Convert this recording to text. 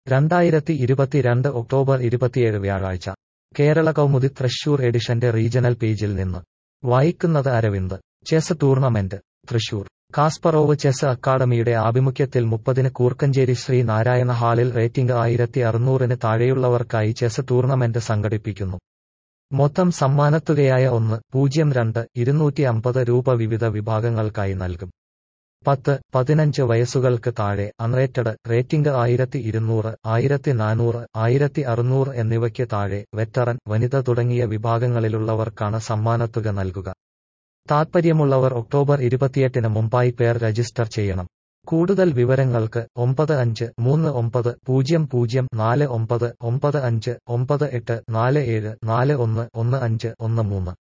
രണ്ടായിരത്തി ഇരുപത്തിരണ്ട് ഒക്ടോബർ ഇരുപത്തിയേഴ് വ്യാഴാഴ്ച കേരള കൗമുദി തൃശൂർ എഡിഷന്റെ റീജണൽ പേജിൽ നിന്ന് വായിക്കുന്നത് Aravind chess tournament Thrissur Kasparov chess അക്കാദമിയുടെ ആഭിമുഖ്യത്തിൽ മുപ്പതിന് കൂർക്കഞ്ചേരി ശ്രീ നാരായണ ഹാളിൽ റേറ്റിംഗ് ആയിരത്തി അറുന്നൂറിന് താഴെയുള്ളവർക്കായി ചെസ് ടൂർണമെന്റ് സംഘടിപ്പിക്കുന്നു മൊത്തം സമ്മാനത്തുകയായ ഒന്ന് പൂജ്യം രണ്ട് ഇരുന്നൂറ്റി അമ്പത് രൂപ വിവിധ വിഭാഗങ്ങൾക്കായി നൽകും പത്ത് പതിനഞ്ച് വയസ്സുകൾക്ക് താഴെ അൺറേറ്റഡ് റേറ്റിംഗ് ആയിരത്തി ഇരുന്നൂറ് ആയിരത്തി നാനൂറ് ആയിരത്തി അറുന്നൂറ് എന്നിവയ്ക്ക് താഴെ വെറ്ററൻ വനിത തുടങ്ങിയ വിഭാഗങ്ങളിലുള്ളവർക്കാണ് സമ്മാനത്തുക നൽകുക താൽപ്പര്യമുള്ളവർ ഒക്ടോബർ ഇരുപത്തിയെട്ടിന് മുമ്പായി പേർ രജിസ്റ്റർ ചെയ്യണം കൂടുതൽ വിവരങ്ങൾക്ക് ഒമ്പത് അഞ്ച് മൂന്ന് ഒമ്പത് പൂജ്യം പൂജ്യം നാല് ഒമ്പത് ഒമ്പത് അഞ്ച് ഒമ്പത് എട്ട് നാല് ഏഴ് നാല് ഒന്ന് ഒന്ന് അഞ്ച് ഒന്ന് മൂന്ന്